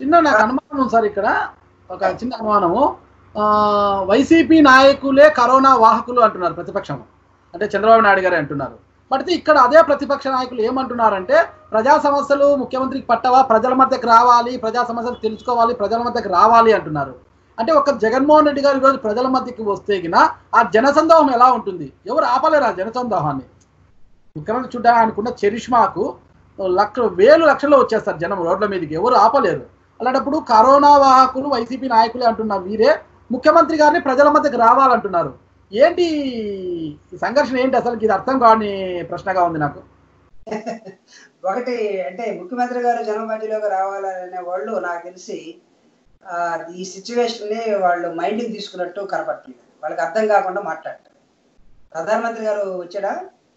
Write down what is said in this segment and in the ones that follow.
చిన్న నాకు అనుమానం ఉంది సార్ ఇక్కడ ఒక చిన్న అనుమానము ఆ, వైసీపీ నాయకులే కరోనా వాహకులు అంటున్నారు ప్రతిపక్షం అంటే చంద్రబాబు నాయుడు గారే అంటున్నారు పడితే ఇక్కడ అదే ప్రతిపక్ష నాయకులు ఏమంటున్నారంటే ప్రజా సమస్యలు ముఖ్యమంత్రికి పట్టవా ప్రజల మధ్యకు రావాలి ప్రజా సమస్యలు తెలుసుకోవాలి ప్రజల మధ్యకు రావాలి అంటున్నారు అంటే ఒక జగన్మోహన్ రెడ్డి గారు ఈరోజు ప్రజల మధ్యకి వస్తే గిన ఆ జనసందోహం ఎలా ఉంటుంది ఎవరు ఆపలేరు ఆ జనసందోహాన్ని ముఖ్యమంత్రి చూడ్డా ఆయనకున్న చరిష్మాకు లక్ష వేలు లక్షల్లో వచ్చేస్తారు జనం రోడ్ల మీదకి ఎవరు ఆపలేరు అలాంటప్పుడు కరోనా వాహకులు వైసీపీ నాయకులే అంటున్నారు వీరే ముఖ్యమంత్రి గారిని ప్రజల మధ్యకి రావాలంటున్నారు ఏంటి ఈ సంఘర్షణ ఏంటి అసలు ఇది అర్థం కాని ప్రశ్నగా ఉంది నాకు ఒకటి అంటే ముఖ్యమంత్రి గారు జనం మధ్యలోకి రావాలనే వాళ్ళు నాకు తెలిసి ఆ, ఈ సిచ్యువేషన్ ని వాళ్ళు మైండ్కి తీసుకున్నట్టు కనపడుతుంది వాళ్ళకి అర్థం కాకుండా మాట్లాడతారు ప్రధానమంత్రి గారు వచ్చాడా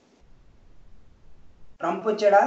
ట్రంప్ వచ్చాడా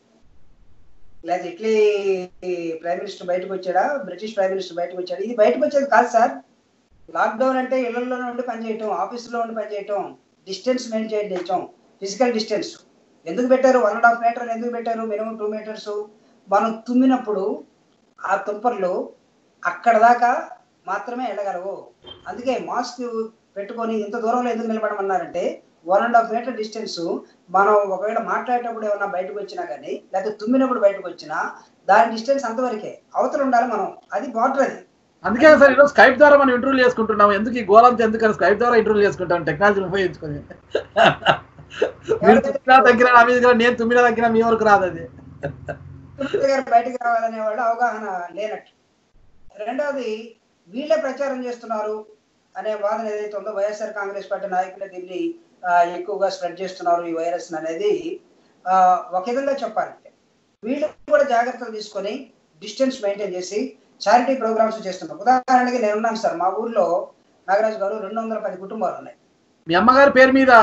లేదా ఇటలీ ప్రైమ్ మినిస్టర్ బయటకు వచ్చాడా బ్రిటిష్ ప్రైమ్ మినిస్టర్ బయటకు వచ్చాడా ఇది బయటకు వచ్చేది కాదు సార్ లాక్డౌన్ అంటే ఇళ్లలో ఉండి పనిచేయటం ఆఫీసులో ఉండి పనిచేయటం డిస్టెన్స్ మెయింటైన్ చేయటం ఫిజికల్ డిస్టెన్స్ ఎందుకు పెట్టారు వన్ అండ్ హాఫ్ మీటర్ ఎందుకు పెట్టారు మినిమం టూ మీటర్స్ మనం తుమ్మినప్పుడు ఆ తుంపర్లు అక్కడ దాకా మాత్రమే వెళ్ళగలవు అందుకే మాస్క్ పెట్టుకొని ఇంత దూరంలో ఎందుకు నిలబడమన్నారంటే one and half metre distance మనం ఒకవేళ మాట్లాడేటప్పుడు ఏమన్నా బయటకు వచ్చినా కానీ లేకపోతే తుమ్మినప్పుడు బయటకు వచ్చినా దాని డిస్టెన్స్ అంతవరకే అవతల ఉండాలి మనం అది బార్డర్ అది అందుకే సార్ ఈరోజు స్కైప్ ద్వారా మనం ఇంటర్వ్యూ చేసుకుంటున్నాం ఎందుకు ఈ గోలంతా ఎందుకు స్కైప్ ద్వారా ఇంటర్వ్యూ చేసుకుంటాం టెక్నాలజీని ఉపయోగించుకొని మీరు తుమ్మినా దగ్గర నా మీద కూడా నేను తుమ్మినా దగ్గర మీ వరకు రాదు అది ముఖ్యమంత్రి గారు బయటకు రావాలనే వాళ్ళు అవగాహన లేనట్టు రెండవది వీళ్ళే ప్రచారం చేస్తున్నారు అనే వాదన ఏదైతే ఉందో వైఎస్ఆర్ కాంగ్రెస్ పార్టీ నాయకులే దీన్ని ఆ, ఎక్కువగా స్ప్రెడ్ చేస్తున్నారు ఈ వైరస్ అనేది ఆ, ఒక విధంగా చెప్పాలంటే వీళ్ళు కూడా జాగ్రత్తలు తీసుకొని డిస్టెన్స్ మెయింటైన్ చేసి చారిటీ ప్రోగ్రామ్స్ చేస్తున్నారు ఉదాహరణకి నేను ఉన్నాను సార్ మా ఊర్లో నాగరాజు గారు రెండు వందల పది కుటుంబాలు ఉన్నాయి మీ అమ్మగారి పేరు మీద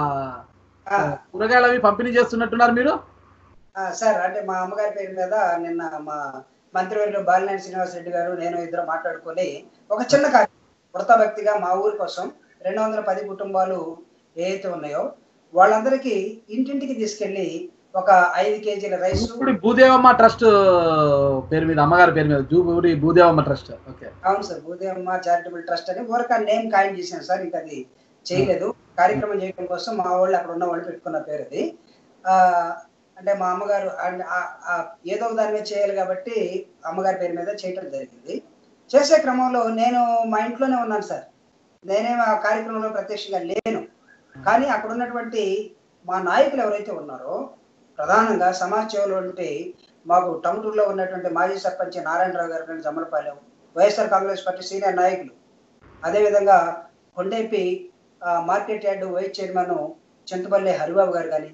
ఆ, కూరగాయలు అవి పంపిణీ చేస్తున్నట్టున్నారు మీరు ఆ, సార్ అంటే మా అమ్మగారి పేరు మీద నిన్న మా మంత్రివర్యులు బాలినేని శ్రీనివాస్ రెడ్డి గారు నేను ఇద్దరు మాట్లాడుకొని ఒక చిన్న కార్యక్రమం వృత భక్తిగా మా ఊరి కోసం రెండు వందల పది కుటుంబాలు ఏవైతే ఉన్నాయో వాళ్ళందరికీ ఇంటింటికి తీసుకెళ్లి ఒక ఐదు కేజీల రైస్ ఇప్పుడు భూదేవమ్మ ట్రస్ట్ పేరు మీద అమ్మగారి పేరు మీద జూబూరి భూదేవమ్మ ట్రస్ట్ ఓకే అవును సార్ భూదేవమ్మ చారిటబుల్ ట్రస్ట్ అని ఊరక నేమ్ కాయిన్ చేశాను సార్ ఇంకా అది చేయలేదు కార్యక్రమం చేయడం కోసం మా వాళ్ళు అక్కడ ఉన్న వాళ్ళు పెట్టుకున్న పేరు అది ఆ, అంటే మా అమ్మగారు అండ్ ఆ- ఆ ఏదో ఒక దాని మీద చేయాలి కాబట్టి అమ్మగారి పేరు మీద చేయటం జరిగింది చేసే క్రమంలో నేను మా ఇంట్లోనే ఉన్నాను సార్ నేనేం ఆ కార్యక్రమంలో ప్రత్యక్షంగా లేను కానీ అక్కడ ఉన్నటువంటి మా నాయకులు ఎవరైతే ఉన్నారో ప్రధానంగా సమాజ సేవలో ఉంటే మాకు టంగుటూరులో ఉన్నటువంటి మాజీ సర్పంచ్ నారాయణరావు గారు కానీ జమ్మలపాలెం వైఎస్ఆర్ కాంగ్రెస్ పార్టీ సీనియర్ నాయకులు అదేవిధంగా కొండేపి ఆ, market yard vice chairman Chintapalli Haribabu garu కానీ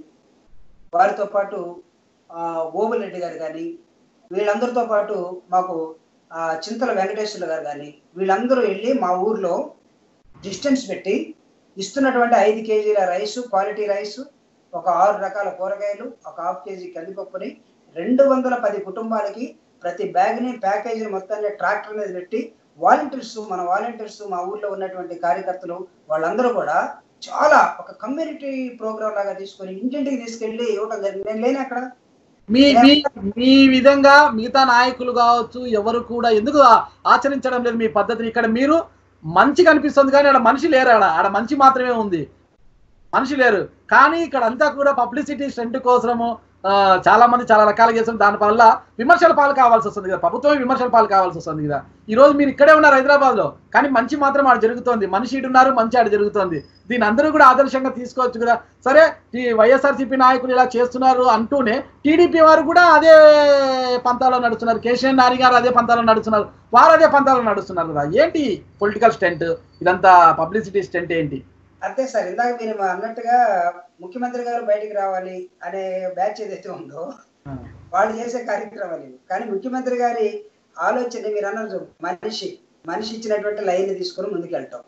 వారితో పాటు ఆ, ఓబుల్ రెడ్డి గారు కానీ వీళ్ళందరితో పాటు మాకు ఆ, చింతల వెంకటేశ్వర్లు గారు కానీ వీళ్ళందరూ వెళ్ళి మా ఊర్లో డిస్టెన్స్ పెట్టి ఇస్తున్నటువంటి ఐదు కేజీల రైస్ క్వాలిటీ రైస్ ఒక ఆరు రకాల కూరగాయలు ఒక హాఫ్ కేజీ కందిపప్పుని రెండు వందల పది కుటుంబాలకి ప్రతి బ్యాగ్ని ప్యాకేజీని మొత్తాన్ని ట్రాక్టర్ మీద పెట్టి వాలంటీర్స్ మన వాలంటీర్స్ మా ఊర్లో ఉన్నటువంటి కార్యకర్తలు వాళ్ళందరూ కూడా చాలా ఒక కమ్యూనిటీ ప్రోగ్రామ్ లాగా తీసుకొని ఇంటింటికి తీసుకెళ్లి ఇవ్వడం జరిగింది నేను లేని అక్కడ మీ మీ మీ విధంగా మిగతా నాయకులు కావచ్చు ఎవరు కూడా ఎందుకు ఆ- ఆచరించడం లేదు మీ పద్ధతిని ఇక్కడ మీరు మంచి కనిపిస్తుంది కానీ ఆడ మనిషి లేరు ఆడ ఆడ మంచి మాత్రమే ఉంది మనిషి లేరు కానీ ఇక్కడ అంతా కూడా పబ్లిసిటీ స్టెంట్ కోసము ఆ, చాలా మంది చాలా రకాలుగా చేస్తున్నారు దాని వల్ల విమర్శల పాలు కావాల్సి వస్తుంది కదా ప్రభుత్వం విమర్శల పాలు కావాల్సి వస్తుంది కదా ఈ రోజు మీరు ఇక్కడే ఉన్నారు హైదరాబాద్ లో కానీ మంచి మాత్రం ఆడ జరుగుతోంది మనిషి ఇటు ఉన్నారు మంచి ఆడ జరుగుతోంది దీని అందరూ కూడా ఆదర్శంగా తీసుకోవచ్చు కదా సరే ఈ వైఎస్ఆర్సీపీ నాయకులు ఇలా చేస్తున్నారు అంటూనే టీడీపీ వారు కూడా అదే పంతాలో నడుస్తున్నారు కేసీఆర్ నాని గారు అదే పంతాలో నడుస్తున్నారు వారు అదే పంతాలో నడుస్తున్నారు కదా ఏంటి పొలిటికల్ స్టెంట్ ఇదంతా పబ్లిసిటీ స్టెంట్ ఏంటి అంతే సార్ ఇందాక మీరు అన్నట్టుగా ముఖ్యమంత్రి గారు బయటికి రావాలి అనే బ్యాచ్ ఏదైతే ఉందో వాళ్ళు చేసే కార్యక్రమాలు ఇవి. కానీ ముఖ్యమంత్రి గారి ఆలోచన మీరు అన్నారు చూడు, మనిషి మనిషి ఇచ్చినటువంటి లైన్ తీసుకొని ముందుకెళ్ళటం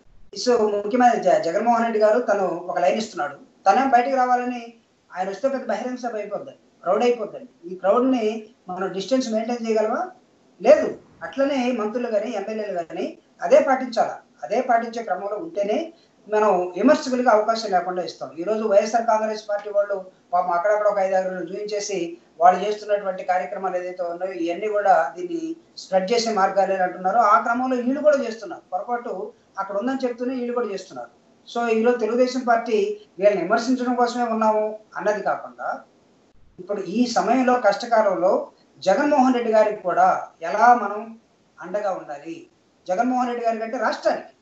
సో ముఖ్యమంత్రి జ- జగన్మోహన్ రెడ్డి గారు తను ఒక లైన్ ఇస్తున్నాడు తనేం బయటికి రావాలని ఆయన వస్తే పెద్ద బహిరంగ సభ అయిపోద్దండి క్రౌడ్ అయిపోద్దండి ఈ crowd ని మనం డిస్టెన్స్ మెయింటైన్ చేయగలమా లేదు అట్లనే మంత్రులు కానీ ఎమ్మెల్యేలు కానీ అదే పాటించాలా అదే పాటించే క్రమంలో ఉంటేనే మనం విమర్శకులకి అవకాశం లేకుండా ఇస్తాం ఈ రోజు వైఎస్ఆర్ కాంగ్రెస్ పార్టీ వాళ్ళు పాపం అక్కడక్కడ ఒక ఐదు ఆరు చూపించేసి వాళ్ళు చేస్తున్నటువంటి కార్యక్రమాలు ఏదైతే ఉన్నాయో ఇవన్నీ కూడా దీన్ని స్ప్రెడ్ చేసే మార్గాలు అని అంటున్నారు ఆ క్రమంలో వీళ్ళు కూడా చేస్తున్నారు పొరపాటు అక్కడ ఉందని చెప్తూనే వీళ్ళు కూడా చేస్తున్నారు సో ఈరోజు తెలుగుదేశం పార్టీ వీళ్ళని విమర్శించడం కోసమే ఉన్నాము అన్నది కాకుండా ఇప్పుడు ఈ సమయంలో కష్టకాలంలో జగన్మోహన్ రెడ్డి గారికి కూడా ఎలా మనం అండగా ఉండాలి జగన్మోహన్ రెడ్డి గారి కంటే రాష్ట్రానికి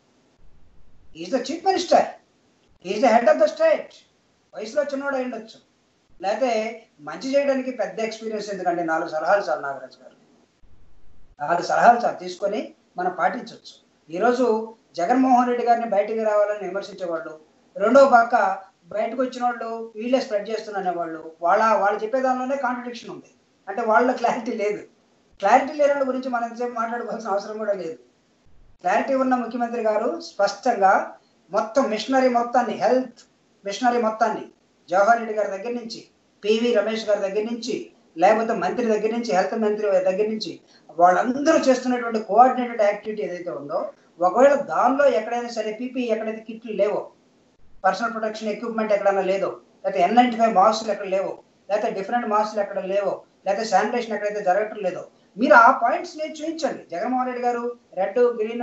is the chief minister is the head of the state వయసులో చిన్నవాడు అయి ఉండొచ్చు లేకపోతే మంచి చేయడానికి పెద్ద ఎక్స్పీరియన్స్ ఎందుకంటే నాలుగు సలహాలు సార్ నాగరాజ్ గారు నాలుగు సలహాలు సార్ తీసుకొని మనం పాటించవచ్చు ఈరోజు జగన్మోహన్ రెడ్డి గారిని బయటికి రావాలని విమర్శించేవాళ్ళు రెండో పక్క బయటకు వచ్చిన వాళ్ళు వీళ్ళే స్ప్రెడ్ చేస్తున్న వాళ్ళు వాళ్ళ వాళ్ళు చెప్పే దానిలోనే కాంట్రడిక్షన్ ఉంది అంటే వాళ్ళ క్లారిటీ లేదు క్లారిటీ లేని వాళ్ళ గురించి మనం ఎంతసేపు మాట్లాడుకోవాల్సిన అవసరం కూడా లేదు క్లారిటీ ఉన్న ముఖ్యమంత్రి గారు స్పష్టంగా మొత్తం మిషనరీ మొత్తాన్ని హెల్త్ మిషనరీ మొత్తాన్ని జవహర్ రెడ్డి గారి దగ్గర నుంచి పివి రమేష్ గారి దగ్గర నుంచి లేకపోతే మంత్రి దగ్గర నుంచి హెల్త్ మంత్రి దగ్గర నుంచి వాళ్ళందరూ చేస్తున్నటువంటి కోఆర్డినేటెడ్ యాక్టివిటీ ఏదైతే ఉందో ఒకవేళ దానిలో ఎక్కడైనా సరే పీపీ ఎక్కడైతే కిట్లు లేవో పర్సనల్ ప్రొటెక్షన్ ఎక్విప్మెంట్ ఎక్కడైనా లేదో లేకపోతే ఎన్ నైన్టీ ఫైవ్ మాస్క్లు ఎక్కడ లేవో లేకపోతే డిఫరెంట్ మాస్క్లు ఎక్కడ లేవో లేకపోతే శానిటేషన్ ఎక్కడైతే జరగటం లేదో మీరు ఆ పాయింట్స్ ని చూపించండి జగన్మోహన్ రెడ్డి గారు రెడ్ గ్రీన్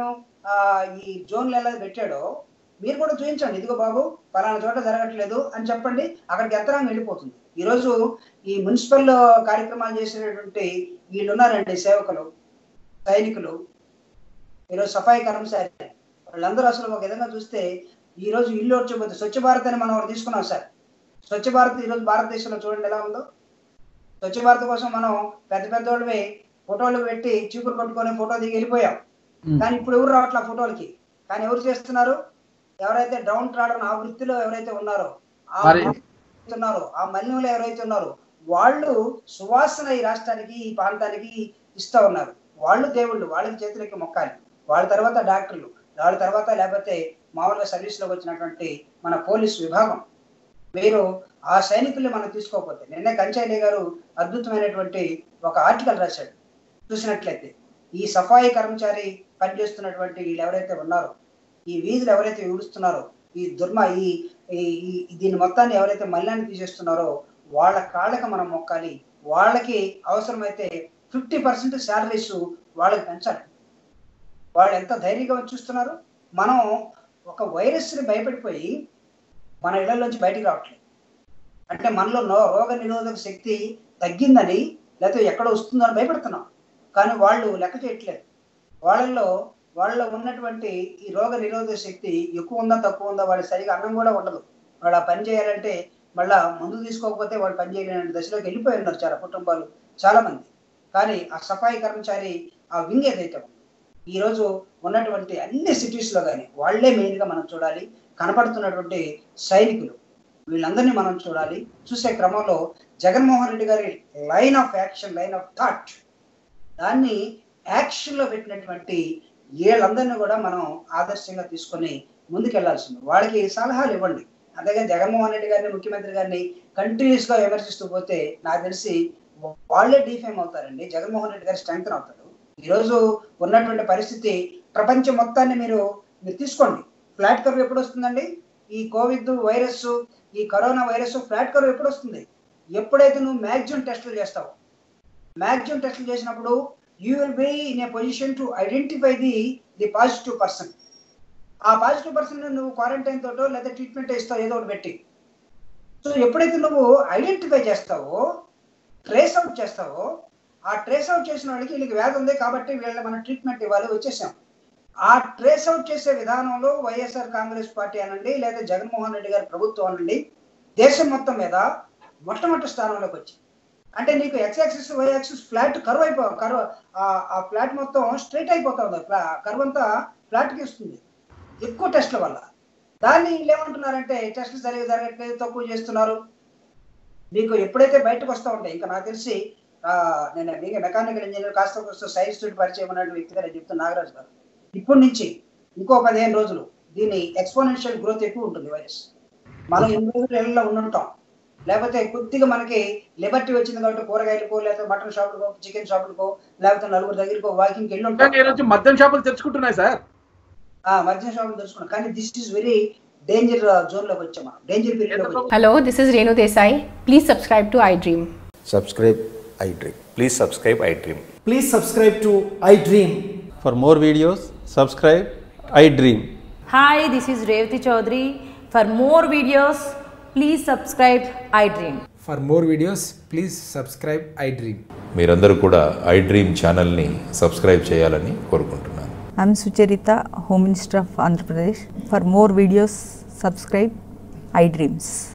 ఈ జోన్లు ఎలా పెట్టాడో మీరు కూడా చూపించండి ఇదిగో బాబు పలానా చోట జరగట్లేదు అని చెప్పండి అక్కడికి యంత్రాంగం వెళ్ళిపోతుంది ఈరోజు ఈ మున్సిపల్ కార్యక్రమాలు చేసినటువంటి వీళ్ళు ఉన్నారండి సేవకులు సైనికులు ఈరోజు సఫాయి కర్మచారి వాళ్ళందరూ అసలు ఒక విధంగా చూస్తే ఈ రోజు ఇల్లు వచ్చకపోతే స్వచ్ఛ భారత్ అని మనం ఒకటి తీసుకున్నాం సార్ స్వచ్ఛ భారత్ ఈరోజు భారతదేశంలో చూడండి ఎలా ఉందో స్వచ్ఛ భారత్ కోసం మనం పెద్ద పెద్ద వాళ్ళవి ఫోటోలు పెట్టి చీపురు పట్టుకొని ఫోటో దిగి వెళ్ళిపోయాం ఉమ్. కానీ ఇప్పుడు ఎవరు రావట్లే ఆ ఫోటోలకి కానీ ఎవరు చేస్తున్నారు ఎవరైతే డౌన్ ట్రాడన్ ఆ వృత్తిలో ఎవరైతే ఉన్నారో ఆ మరి- ఉన్నారో ఆ మల్లిలో ఎవరైతే ఉన్నారో వాళ్ళు సువాసన ఈ రాష్ట్రానికి ఈ ప్రాంతానికి ఇస్తా ఉన్నారు వాళ్ళు దేవుళ్ళు వాళ్ళకి చేతులకి మొక్కాలి వాళ్ళ తర్వాత డాక్టర్లు వాళ్ళ తర్వాత లేకపోతే మామూలుగా సర్వీస్లోకి వచ్చినటువంటి మన పోలీస్ విభాగం మీరు ఆ సైనికుల్ని మనం తీసుకోకపోతే నిన్నే కంచైలి గారు అద్భుతమైనటువంటి ఒక ఆర్టికల్ రాశాడు చూసినట్లయితే ఈ సఫాయి కర్మచారి పనిచేస్తున్నటువంటి వీళ్ళు ఎవరైతే ఉన్నారో ఈ వీధులు ఎవరైతే ఊడుస్తున్నారో ఈ దుర్మ ఈ ఈ- ఈ దీని మొత్తాన్ని ఎవరైతే మల్లాన్ని తీసేస్తున్నారో వాళ్ళ కాళ్ళకి మనం మొక్కాలి వాళ్ళకి అవసరమైతే ఫిఫ్టీ పర్సెంట్ శాలరీస్ వాళ్ళకి పెంచాలి వాళ్ళు ఎంత ధైర్యంగా వచ్చి చూస్తున్నారు మనం ఒక వైరస్ని భయపడిపోయి మన ఇళ్లలోంచి బయటికి రావట్లేదు అంటే మనలో నో- రోగ నిరోధక శక్తి తగ్గిందని లేకపోతే ఎక్కడ వస్తుందని భయపడుతున్నాం కానీ వాళ్ళు లెక్క చేయట్లేదు వాళ్ళల్లో వాళ్ళలో ఉన్నటువంటి ఈ రోగ నిరోధక శక్తి ఎక్కువ ఉందా తక్కువ ఉందా వాళ్ళ సరిగా అన్నం కూడా ఉండదు వాళ్ళు ఆ పని చేయాలంటే మళ్ళా మందు తీసుకోకపోతే వాళ్ళు పని చేయలేని దశలోకి వెళ్ళిపోయి ఉన్నారు చాలా కుటుంబాలు చాలా మంది కానీ ఆ సఫాయి కర్మచారి ఆ వింగ్ ఏదైతే ఉందో ఈ రోజు ఉన్నటువంటి అన్ని సిటీస్ లో కానీ వాళ్ళే మెయిన్ గా మనం చూడాలి కనపడుతున్నటువంటి సైనికులు వీళ్ళందరినీ మనం చూడాలి చూసే క్రమంలో జగన్మోహన్ రెడ్డి గారి line of action line of thought దాన్ని యాక్షన్ లో పెట్టినటువంటి వీళ్ళందరినీ కూడా మనం ఆదర్శంగా తీసుకొని ముందుకెళ్లాల్సింది వాళ్ళకి సలహాలు ఇవ్వండి అంతేగా జగన్మోహన్ రెడ్డి గారిని ముఖ్యమంత్రి గారిని కంటిన్యూస్ గా విమర్శిస్తూ పోతే నాకు తెలిసి వాళ్ళే డిఫేమ్ అవుతారండి జగన్మోహన్ రెడ్డి గారు స్ట్రెంగ్ అవుతాడు ఈ రోజు ఉన్నటువంటి పరిస్థితి ప్రపంచం మొత్తాన్ని మీరు మీరు తీసుకోండి ఫ్లాట్ కర్వ్ ఎప్పుడు వస్తుందండి ఈ కోవిడ్ వైరస్ ఈ కరోనా వైరస్ ఫ్లాట్ కర్వ్ ఎప్పుడు వస్తుంది ఎప్పుడైతే నువ్వు మ్యాక్సిమం టెస్టులు చేస్తావు మ్యాక్సిమం టెస్టులు చేసినప్పుడు you will be in a position to identify the the positive person ఆ పాజిటివ్ పర్సన్ నువ్వు క్వారంటైన్ తోటో లేదా ట్రీట్మెంట్ ఇస్తావు ఏదో ఒకటి పెట్టి సో ఎప్పుడైతే నువ్వు ఐడెంటిఫై చేస్తావో ట్రేస్ అవుట్ చేస్తావో ఆ ట్రేస్ అవుట్ చేసిన వాళ్ళకి వీళ్ళకి వ్యాధి ఉంది కాబట్టి వీళ్ళని మనం ట్రీట్మెంట్ ఇవ్వాలి వచ్చేసాం ఆ ట్రేస్ అవుట్ చేసే విధానంలో వైఎస్ఆర్ కాంగ్రెస్ పార్టీ అనండి లేదా జగన్మోహన్ రెడ్డి గారి ప్రభుత్వం అనండి దేశం మొత్తం మీద మొట్టమొదటి స్థానంలోకి వచ్చి అంటే నీకు x axis y axis flat curve అయిపో కర్వ్ ఆ ఫ్లాట్ మొత్తం స్ట్రైట్ అయిపోతా ఉంది కర్వ్ అంతా ఫ్లాట్కి ఇస్తుంది ఎక్కువ టెస్ట్ల వల్ల దాన్ని వీళ్ళు ఏమంటున్నారంటే టెస్ట్లు సరిగా జరగట్లేదు తక్కువ చేస్తున్నారు మీకు ఎప్పుడైతే బయటకు వస్తూ ఉంటాయి ఇంకా నాకు తెలిసి ఆ, నేను మీకు మెకానికల్ ఇంజనీర్ కాస్త కోస్త సైన్స్ తోటి పరిచయం ఉన్న వ్యక్తిగా నేను చెప్తున్నా నాగరాజు గారు ఇప్పటి నుంచి ఇంకో పదిహేను రోజులు దీని ఎక్స్పోనెన్షియల్ గ్రోత్ ఎక్కువ ఉంటుంది వైరస్ మనం ఎన్ని రోజులు ఇళ్ళలో ఉండుంటాం లేకపోతే కొద్దిగా మనకి లిబర్టీ వచ్చింది కాబట్టి కూరగాయలకో లేకపోతే మటన్ షాపులకో చికెన్ షాపులకో లేకపోతే నలుగురు దగ్గరకో వాకింగ్కి వెళ్ళి ఉంటాం ఈ రోజు మద్యం షాపులు తెరుచుకుంటున్నాయి సార్ ఆ మద్యం షాపులు తెలుసుకున్నాం కానీ this is very danger zone లోకి వచ్చాం డేంజర్ పీరియడ్ లోకి వచ్చాం Hello, this is Renu Desai. Please subscribe to iDream. subscribe iDream. Please subscribe iDream. Please subscribe to iDream. For more videos, subscribe I Dream. Hi, this is Revati Chaudhary. For more videos, please subscribe iDream. For more videos, please subscribe iDream. మీరందరూ కూడా iDream ఛానల్ని subscribe చేయాలని కోరుకుంటున్నాను I'm Sucharita, Home Minister of Andhra Pradesh. For more videos, subscribe iDreams.